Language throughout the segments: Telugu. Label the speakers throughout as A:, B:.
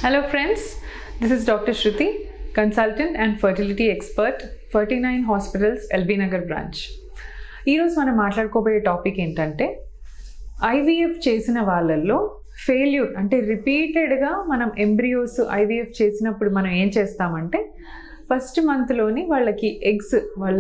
A: Hello, friends. This is Dr. Shruti, consultant and fertility expert, 39 Hospitals, LB Nagar branch ఈరోజు మనం మాట్లాడుకోబోయే టాపిక్ ఏంటంటే ఐవీఎఫ్ చేసిన వాళ్ళల్లో ఫెయిల్యూర్ అంటే రిపీటెడ్గా మనం ఎంబ్రియోస్ ఐవీఎఫ్ చేసినప్పుడు మనం ఏం చేస్తామంటే ఫస్ట్ మంత్లోని వాళ్ళకి ఎగ్స్ వాళ్ళ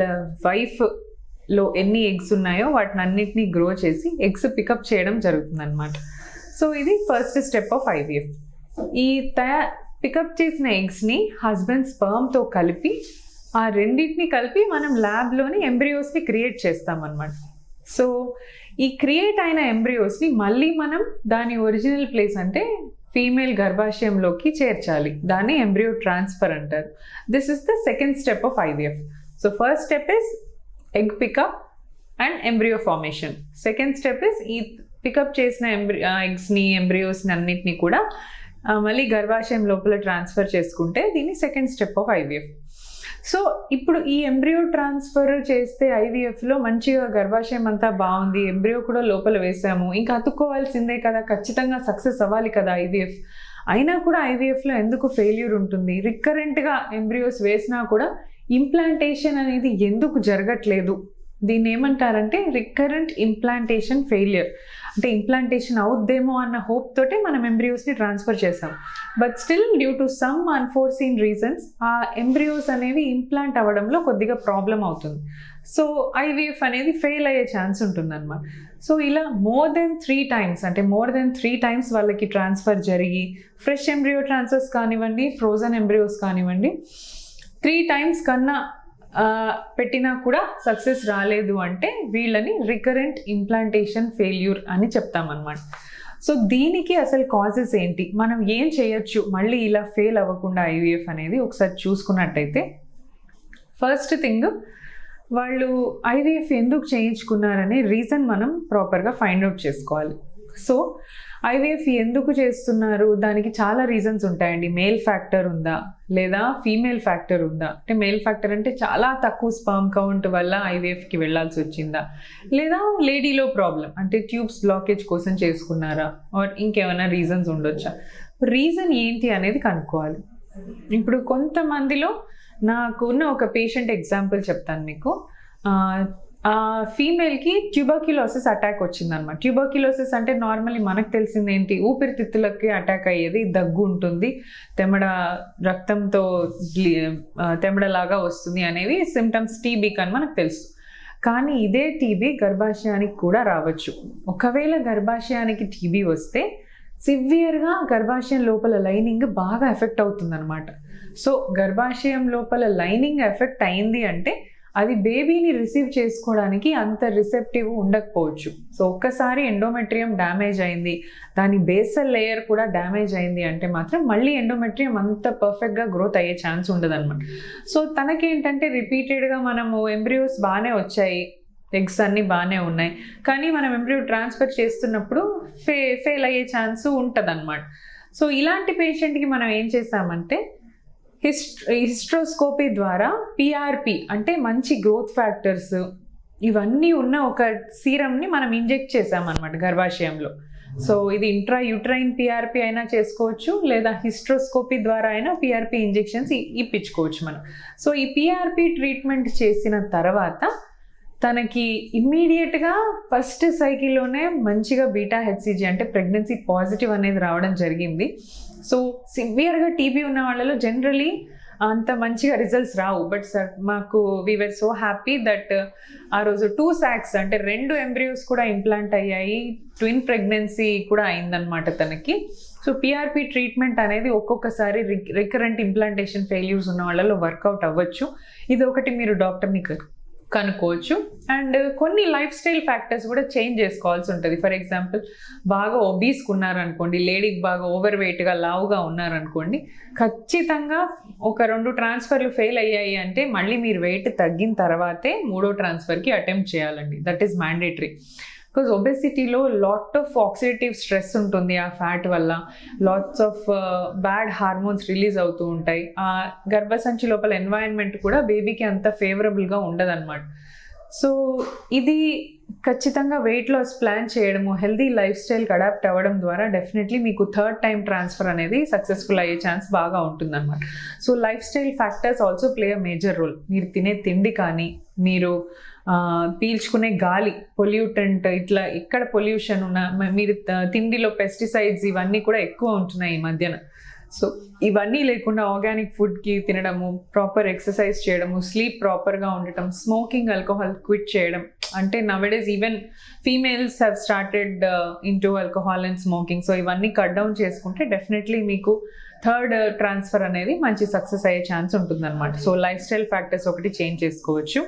A: వైఫ్లో ఎన్ని ఎగ్స్ ఉన్నాయో వాటిని అన్నిటినీ గ్రో చేసి ఎగ్స్ పికప్ చేయడం జరుగుతుందన్నమాట సో ఇది ఫస్ట్ స్టెప్ ఆఫ్ ఐవీఎఫ్ ఈ తయా పికప్ చేసిన ఎగ్స్ని హస్బెండ్ స్పర్మ్తో కలిపి ఆ రెండింటిని కలిపి మనం ల్యాబ్లోని ఎంబ్రియోస్ని క్రియేట్ చేస్తామన్నమాట సో ఈ క్రియేట్ అయిన ఎంబ్రియోస్ని మళ్ళీ మనం దాని ఒరిజినల్ ప్లేస్ అంటే ఫీమేల్ గర్భాశయంలోకి చేర్చాలి దాన్ని ఎంబ్రియో ట్రాన్స్ఫర్ అంటారు this is the second step of IVF so first step is egg pickup and embryo formation second step is ఈ పికప్ చేసిన ఎంబ్రి ఎగ్స్ని ఎంబ్రియోస్ని అన్నిటిని కూడా ఆ, మళ్ళీ గర్భాశయం లోపల ట్రాన్స్ఫర్ చేసుకుంటే దీన్ని second step of IVF so ఇప్పుడు ఈ ఎంబ్రియో ట్రాన్స్ఫర్ చేస్తే ఐవీఎఫ్లో మంచిగా గర్భాశయం అంతా బాగుంది ఎంబ్రియో కూడా లోపల వేసాము ఇంకా అతుక్కోవాల్సిందే కదా ఖచ్చితంగా సక్సెస్ అవ్వాలి కదా ఐవీఎఫ్ అయినా కూడా ఐవీఎఫ్లో ఎందుకు ఫెయిల్యూర్ ఉంటుంది రికరెంట్గా ఎంబ్రియోస్ వేసినా కూడా ఇంప్లాంటేషన్ అనేది ఎందుకు జరగట్లేదు దీన్ని ఏమంటారంటే రికరెంట్ ఇంప్లాంటేషన్ ఫెయిలియర్ అంటే ఇంప్లాంటేషన్ అవుద్దేమో అన్న హోప్ తోటే మనం ఎంబ్రియోస్ని ట్రాన్స్ఫర్ చేసాం but still due to some unforeseen reasons ఆ ఎంబ్రియోస్ అనేవి ఇంప్లాంట్ అవ్వడంలో కొద్దిగా ప్రాబ్లం అవుతుంది సో ఐవీఎఫ్ అనేది ఫెయిల్ అయ్యే ఛాన్స్ ఉంటుందన్నమాట సో ఇలా మోర్ దెన్ త్రీ టైమ్స్ అంటే మోర్ దెన్ త్రీ టైమ్స్ వాళ్ళకి ట్రాన్స్ఫర్ జరిగి ఫ్రెష్ ఎంబ్రియో ట్రాన్స్ఫర్స్ కానివ్వండి ఫ్రోజన్ ఎంబ్రియోస్ కానివ్వండి త్రీ టైమ్స్ కన్నా ఆ, పెట్టినా కూడా సక్సెస్ రాలేదు అంటే వీళ్ళని రికరెంట్ ఇంప్లాంటేషన్ ఫెయిల్యూర్ అని చెప్తామన్నమాట సో దీనికి అసలు కాజెస్ ఏంటి మనం ఏం చేయొచ్చు మళ్ళీ ఇలా ఫెయిల్ అవ్వకుండా ఐవీఎఫ్ అనేది ఒకసారి చూసుకున్నట్టయితే ఫస్ట్ థింగ్ వాళ్ళు ఐవీఎఫ్ ఎందుకు చేయించుకున్నారనే రీజన్ మనం ప్రాపర్గా ఫైండ్ అవుట్ చేసుకోవాలి సో ఐవీఎఫ్ ఎందుకు చేస్తున్నారు దానికి చాలా రీజన్స్ ఉంటాయండి మేల్ ఫ్యాక్టర్ ఉందా లేదా ఫీమేల్ ఫ్యాక్టర్ ఉందా అంటే మేల్ ఫ్యాక్టర్ అంటే చాలా తక్కువ స్పర్మ్ కౌంట్ వల్ల ఐవీఎఫ్కి వెళ్ళాల్సి వచ్చిందా లేదా లేడీలో ప్రాబ్లం అంటే ట్యూబ్స్ బ్లాకేజ్ కోసం చేసుకున్నారా ఆర్ ఇంకేమైనా రీజన్స్ ఉండొచ్చా రీజన్ ఏంటి అనేది కనుక్కోవాలి ఇప్పుడు కొంతమందిలో నాకు ఉన్న ఒక పేషెంట్ ఎగ్జాంపుల్ చెప్తాను మీకు ఆ, ఆ ఫీమేల్కి ట్యూబర్క్యులోసిస్ అటాక్ వచ్చిందనమాట ట్యూబర్క్యులోసిస్ అంటే నార్మల్లీ మనకు తెలిసింది ఏంటి ఊపిరితిత్తులకి అటాక్ అయ్యేది దగ్గు ఉంటుంది తెమ్మడ రక్తంతో బ్లీ- ఆ, తెమ్మడలాగా వస్తుంది అనేవి సిమ్టమ్స్ టీబీకి అని మనకు తెలుసు కానీ ఇదే టీబీ గర్భాశయానికి కూడా రావచ్చు ఒకవేళ గర్భాశయానికి టీబీ వస్తే సివియర్గా గర్భాశయం లోపల లైనింగ్ బాగా ఎఫెక్ట్ అవుతుందన్నమాట సో గర్భాశయం లోపల లైనింగ్ ఎఫెక్ట్ అయింది అంటే అది బేబీని రిసీవ్ చేసుకోవడానికి అంత రిసెప్టివ్ ఉండకపోవచ్చు సో ఒక్కసారి ఎండోమెట్రియం డ్యామేజ్ అయింది దాని బేసల్ లేయర్ కూడా డ్యామేజ్ అయింది అంటే మాత్రం మళ్ళీ ఎండోమెట్రియం అంత పర్ఫెక్ట్గా గ్రోత్ అయ్యే ఛాన్స్ ఉండదన్నమాట సో తనకేంటంటే రిపీటెడ్గా మనము ఎంబ్రియోస్ బాగానే వచ్చాయి ఎగ్స్ అన్నీ బాగానే ఉన్నాయి కానీ మనం ఎంబ్రియో ట్రాన్స్ఫర్ చేస్తున్నప్పుడు ఫే ఫెయిల్ అయ్యే ఛాన్స్ ఉంటుంది సో ఇలాంటి పేషెంట్కి మనం ఏం చేసామంటే హిస్ట్ హిస్ట్రోస్కోపీ ద్వారా పిఆర్పి అంటే మంచి గ్రోత్ ఫ్యాక్టర్స్ ఇవన్నీ ఉన్న ఒక సీరమ్ని మనం ఇంజెక్ట్ చేసామన్నమాట గర్భాశయంలో సో ఇది ఇంట్రా యూట్రైన్ పిఆర్పి అయినా చేసుకోవచ్చు లేదా హిస్ట్రోస్కోపీ ద్వారా అయినా పిఆర్పి ఇంజెక్షన్స్ ఇప్పించుకోవచ్చు మనం సో ఈ పిఆర్పి ట్రీట్మెంట్ చేసిన తర్వాత తనకి ఇమ్మీడియట్గా ఫస్ట్ సైకిల్లోనే మంచిగా బీటా హెచ్సిజీ అంటే ప్రెగ్నెన్సీ పాజిటివ్ అనేది రావడం జరిగింది సో సివియర్గా టీబీ ఉన్న వాళ్ళలో జనరలీ అంత మంచిగా రిజల్ట్స్ రావు బట్ సార్ మాకు వీఆర్ సో హ్యాపీ దట్ ఆ రోజు టూ సాక్స్ అంటే రెండు ఎంబ్రియోస్ కూడా ఇంప్లాంట్ అయ్యాయి ట్విన్ ప్రెగ్నెన్సీ కూడా అయిందనమాట తనకి సో పిఆర్పి ట్రీట్మెంట్ అనేది ఒక్కొక్కసారి రికరెంట్ ఇంప్లాంటేషన్ ఫెయిల్యూర్స్ ఉన్న వాళ్ళలో వర్కౌట్ అవ్వచ్చు ఇది ఒకటి మీరు డాక్టర్ని కనుక్కోవచ్చు అండ్ కొన్ని లైఫ్ స్టైల్ ఫ్యాక్టర్స్ కూడా చేంజ్ చేసుకోవాల్సి ఉంటుంది ఫర్ ఎగ్జాంపుల్ బాగా ఒబీస్కి ఉన్నారనుకోండి లేడీకి బాగా ఓవర్ వెయిట్గా లావుగా ఉన్నారనుకోండి ఖచ్చితంగా ఒక రెండు ట్రాన్స్ఫర్లు ఫెయిల్ అయ్యాయి అంటే మళ్ళీ మీరు వెయిట్ తగ్గిన తర్వాతే మూడో ట్రాన్స్ఫర్కి అటెంప్ట్ చేయాలండి దట్ ఈస్ మ్యాండేటరీ బికాజ్ ఒబెసిటీలో లాట్ ఆఫ్ ఆక్సిడేటివ్ స్ట్రెస్ ఉంటుంది ఆ ఫ్యాట్ వల్ల lots of bad hormones release అవుతూ ఉంటాయి ఆ గర్భసంచి లోపల ఎన్వైరన్మెంట్ కూడా బేబీకి అంత ఫేవరబుల్గా ఉండదన్నమాట సో ఇది ఖచ్చితంగా వెయిట్ లాస్ ప్లాన్ చేయడము హెల్దీ లైఫ్ స్టైల్కి అడాప్ట్ అవ్వడం ద్వారా డెఫినెట్లీ మీకు థర్డ్ టైం ట్రాన్స్ఫర్ అనేది సక్సెస్ఫుల్ అయ్యే ఛాన్స్ బాగా ఉంటుందన్నమాట so life style factors also play a major role మీరు తినే తిండి కానీ మీరు ఆ, పీల్చుకునే గాలి పొల్యూటెంట్ ఇట్లా ఎక్కడ పొల్యూషన్ ఉన్నా మ- మీరు త- తిండిలో పెస్టిసైడ్స్ ఇవన్నీ కూడా ఎక్కువ ఉంటున్నాయి ఈ మధ్యన సో ఇవన్నీ లేకుండా ఆర్గానిక్ ఫుడ్కి తినడము ప్రాపర్ ఎక్సర్సైజ్ చేయడము స్లీప్ ప్రాపర్గా ఉండటం స్మోకింగ్ ఆల్కహాల్ క్విట్ చేయడం అంటే nowadays even females have started in to alcohol and smoking so ఇవన్నీ కట్ డౌన్ చేసుకుంటే డెఫినెట్లీ మీకు థర్డ్ ట్రాన్స్ఫర్ అనేది మంచి సక్సెస్ అయ్యే ఛాన్స్ ఉంటుందన్నమాట సో లైఫ్ స్టైల్ ఫ్యాక్టర్స్ ఒకటి చేంజ్ చేసుకోవచ్చు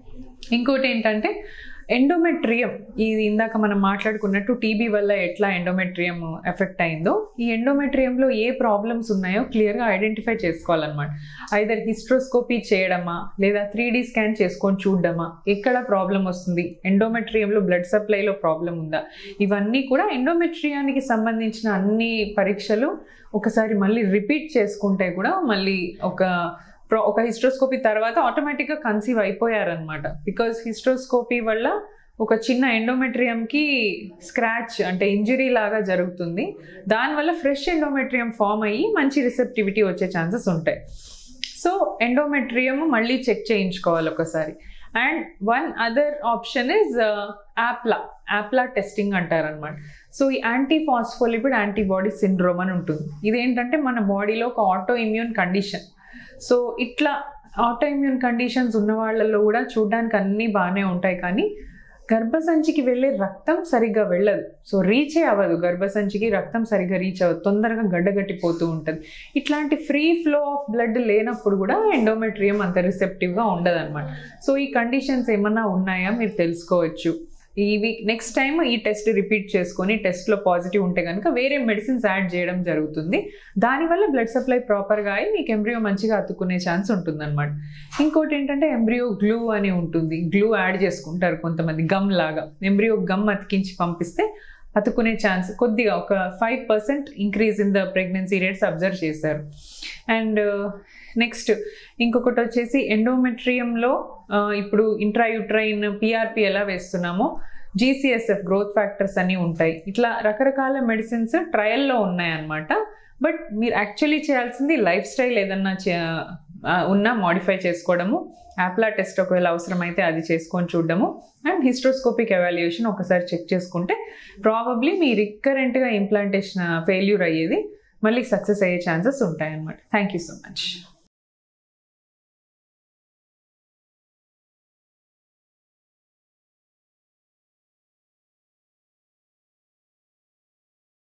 A: ఇంకోటి ఏంటంటే ఎండోమెట్రియం ఇది ఇందాక మనం మాట్లాడుకున్నట్టు టీబీ వల్ల ఎట్లా ఎండోమెట్రియం ఎఫెక్ట్ అయిందో ఈ ఎండోమెట్రియంలో ఏ ప్రాబ్లమ్స్ ఉన్నాయో క్లియర్గా ఐడెంటిఫై చేసుకోవాలన్నమాట ఐదర్ హిస్ట్రోస్కోపీ చేయడమా లేదా త్రీ డీ స్కాన్ చేసుకొని చూడడమా ఎక్కడ ప్రాబ్లం వస్తుంది ఎండోమెట్రియంలో బ్లడ్ సప్లైలో ప్రాబ్లం ఉందా ఇవన్నీ కూడా ఎండోమెట్రియానికి సంబంధించిన అన్ని పరీక్షలు ఒకసారి మళ్ళీ రిపీట్ చేసుకుంటే కూడా మళ్ళీ ఒక ప్రో- ఒక హిస్ట్రోస్కోపీ తర్వాత ఆటోమేటిక్గా కన్సీవ్ అయిపోయారనమాట బికాజ్ హిస్ట్రోస్కోపీ వల్ల ఒక చిన్న ఎండోమెట్రియంకి స్క్రాచ్ అంటే ఇంజరీ లాగా జరుగుతుంది దానివల్ల ఫ్రెష్ ఎండోమెట్రియం ఫామ్ అయ్యి మంచి రిసెప్టివిటీ వచ్చే ఛాన్సెస్ ఉంటాయి సో ఎండోమెట్రియం మళ్ళీ చెక్ చేయించుకోవాలి ఒకసారి and one other option is యాప్లా యాప్లా టెస్టింగ్ అంటారనమాట సో ఈ యాంటీ ఫాస్ఫోలిపిడ్ యాంటీబాడీ సిండ్రోమ్ అని ఉంటుంది ఇదేంటంటే మన బాడీలో ఒక ఆటో ఇమ్యూన్ కండిషన్ సో ఇట్లా ఆటో ఇమ్యూన్ కండిషన్స్ ఉన్న వాళ్ళల్లో కూడా చూడడానికి అన్నీ బాగానే ఉంటాయి కానీ గర్భసంచికి వెళ్ళే రక్తం సరిగ్గా వెళ్ళదు సో రీచే అవ్వదు గర్భసంచికి రక్తం సరిగ్గా రీచ్ అవ్వదు తొందరగా గడ్డగట్టిపోతూ ఉంటుంది ఇట్లాంటి ఫ్రీ ఫ్లో ఆఫ్ బ్లడ్ లేనప్పుడు కూడా ఎండోమెట్రియం అంత రిసెప్టివ్గా ఉండదు సో ఈ కండిషన్స్ ఏమన్నా ఉన్నాయా మీరు తెలుసుకోవచ్చు ఈ వీక్ నెక్స్ట్ టైం ఈ టెస్ట్ రిపీట్ చేసుకొని టెస్ట్లో పాజిటివ్ ఉంటే కనుక వేరే మెడిసిన్స్ యాడ్ చేయడం జరుగుతుంది దానివల్ల బ్లడ్ సప్లై ప్రాపర్గా అయి మీకు ఎంబ్రియో మంచిగా అతుక్కునే ఛాన్స్ ఉంటుందన్నమాట ఇంకోటి ఏంటంటే ఎంబ్రియో గ్లూ అని ఉంటుంది గ్లూ యాడ్ చేసుకుంటారు కొంతమంది గమ్ లాగా ఎంబ్రియో గమ్ అతికించి పంపిస్తే అతుక్కునే ఛాన్స్ కొద్దిగా ఒక five percent increase in the pregnancy rates observe చేశారు అండ్ నెక్స్ట్ ఇంకొకటి వచ్చేసి ఎండోమెట్రియంలో ఇప్పుడు ఇంట్రాయూట్రైన్ పిఆర్పి ఎలా వేస్తున్నామో జీసీఎస్ఎఫ్ గ్రోత్ ఫ్యాక్టర్స్ అన్నీ ఉంటాయి ఇట్లా రకరకాల మెడిసిన్స్ ట్రయల్లో ఉన్నాయన్నమాట బట్ మీరు యాక్చువల్లీ చేయాల్సింది లైఫ్ స్టైల్ ఏదన్నా చే- ఆ, ఉన్నా మాడిఫై చేసుకోవడము యాప్లా టెస్ట్ ఒకవేళ అవసరమైతే అది చేసుకొని చూడడము అండ్ హిస్ట్రోస్కోపిక్ ఎవాల్యుయేషన్ ఒకసారి చెక్ చేసుకుంటే ప్రాబబ్లీ మీ రికరెంట్గా ఇంప్లాంటేషన్ ఫెయిల్యూర్ అయ్యేది మళ్ళీ సక్సెస్ అయ్యే ఛాన్సెస్ ఉంటాయన్నమాట థ్యాంక్ యూ సో మచ్